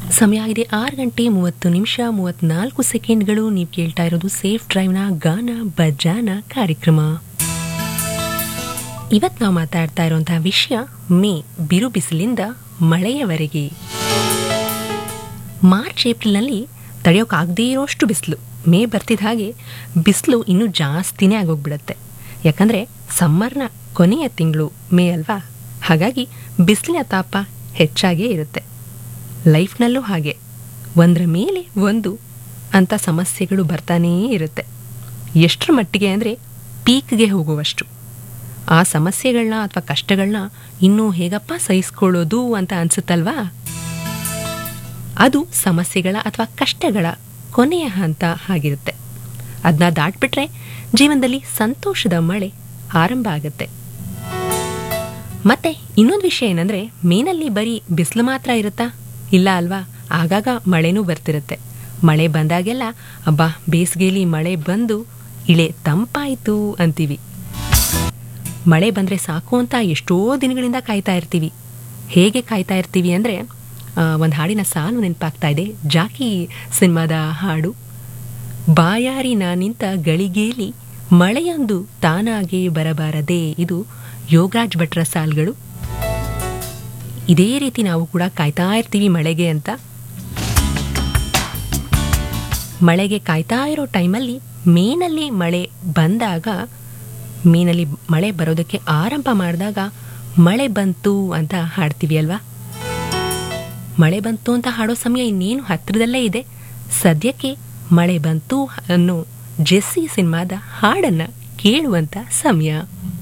ಸಮಯ ಆಗಿದೆ ಆರು ಗಂಟೆ ಮೂವತ್ತು ನಿಮಿಷ ಮೂವತ್ನಾಲ್ಕು ಸೆಕೆಂಡ್ಗಳು ನೀವು ಕೇಳ್ತಾ ಇರೋದು ಸೇಫ್ ಡ್ರೈವ್ನ ಗಾನ ಬಜಾನ ಕಾರ್ಯಕ್ರಮ ಇವತ್ತು ನಾವು ಮಾತಾಡ್ತಾ ಇರುವಂತಹ ವಿಷಯ ಮೇ ಬಿರು ಬಿಸಿಲಿಂದ ಮಳೆಯವರೆಗೆ ಮಾರ್ಚ್ ಏಪ್ರಿಲ್ನಲ್ಲಿ ತಡೆಯೋಕ್ಕಾಗದೇ ಇರೋಷ್ಟು ಬಿಸಿಲು ಮೇ ಬರ್ತಿದ್ದ ಹಾಗೆ ಬಿಸಿಲು ಇನ್ನೂ ಜಾಸ್ತಿನೇ ಆಗೋಗ್ಬಿಡುತ್ತೆ ಯಾಕಂದರೆ ಸಮ್ಮರ್ನ ಕೊನೆಯ ತಿಂಗಳು ಮೇ ಅಲ್ವಾ ಹಾಗಾಗಿ ಬಿಸಿಲಿನ ತಾಪ ಹೆಚ್ಚಾಗೇ ಇರುತ್ತೆ ಲೈಫ್ನಲ್ಲೂ ಹಾಗೆ ಒಂದರ ಮೇಲೆ ಒಂದು ಅಂಥ ಸಮಸ್ಯೆಗಳು ಬರ್ತಾನೇ ಇರುತ್ತೆ ಎಷ್ಟರ ಮಟ್ಟಿಗೆ ಅಂದರೆ ಪೀಕ್ಗೆ ಹೋಗುವಷ್ಟು ಆ ಸಮಸ್ಯೆಗಳನ್ನ ಅಥವಾ ಕಷ್ಟಗಳನ್ನ ಇನ್ನೂ ಹೇಗಪ್ಪ ಸಹಿಸ್ಕೊಳ್ಳೋದು ಅಂತ ಅನ್ಸುತ್ತಲ್ವಾ ಅದು ಸಮಸ್ಯೆಗಳ ಅಥವಾ ಕಷ್ಟಗಳ ಕೊನೆಯ ಹಂತ ಆಗಿರುತ್ತೆ ಅದನ್ನ ದಾಟ್ಬಿಟ್ರೆ ಜೀವನದಲ್ಲಿ ಸಂತೋಷದ ಮಳೆ ಆರಂಭ ಆಗುತ್ತೆ ಮತ್ತೆ ಇನ್ನೊಂದು ವಿಷಯ ಏನಂದ್ರೆ ಮೇನಲ್ಲಿ ಬರೀ ಬಿಸಿಲು ಮಾತ್ರ ಇರುತ್ತಾ ಇಲ್ಲ ಅಲ್ವಾ ಆಗಾಗ ಮಳೆನೂ ಬರ್ತಿರುತ್ತೆ ಮಳೆ ಬಂದಾಗೆಲ್ಲ ಅಬ್ಬಾ ಬೇಸಿಗೆಯಲ್ಲಿ ಮಳೆ ಬಂದು ಇಳೆ ತಂಪಾಯಿತು ಅಂತೀವಿ ಮಳೆ ಬಂದರೆ ಸಾಕು ಅಂತ ಎಷ್ಟೋ ದಿನಗಳಿಂದ ಕಾಯ್ತಾ ಇರ್ತೀವಿ ಹೇಗೆ ಕಾಯ್ತಾ ಇರ್ತೀವಿ ಅಂದರೆ ಒಂದು ಹಾಡಿನ ಸಾಲು ನೆನಪಾಗ್ತಾ ಇದೆ ಜಾಕಿ ಸಿನಿಮಾದ ಹಾಡು ಬಾಯಾರಿನ ನಿಂತ ಗಳಿಗೇಲಿ ಮಳೆಯೊಂದು ತಾನಾಗೆ ಬರಬಾರದೆ ಇದು ಯೋಗರಾಜ್ ಭಟ್ರ ಸಾಲ್ಗಳು ಇದೇ ರೀತಿ ನಾವು ಕೂಡ ಕಾಯ್ತಾ ಇರ್ತೀವಿ ಮಳೆಗೆ ಅಂತ ಮಳೆಗೆ ಕಾಯ್ತಾ ಇರೋ ಟೈಮಲ್ಲಿ ಮೇನಲ್ಲಿ ಮಳೆ ಬಂದಾಗ ಮೇನಲ್ಲಿ ಮಳೆ ಬರೋದಕ್ಕೆ ಆರಂಭ ಮಾಡಿದಾಗ ಮಳೆ ಬಂತು ಅಂತ ಹಾಡ್ತೀವಿ ಅಲ್ವಾ ಮಳೆ ಬಂತು ಅಂತ ಹಾಡೋ ಸಮಯ ಇನ್ನೇನು ಹತ್ತಿರದಲ್ಲೇ ಇದೆ ಸದ್ಯಕ್ಕೆ ಮಳೆ ಬಂತು ಅನ್ನೋ ಜೆಸ್ಸಿ ಸಿನಿಮಾದ ಹಾಡನ್ನ ಕೇಳುವಂತ ಸಮಯ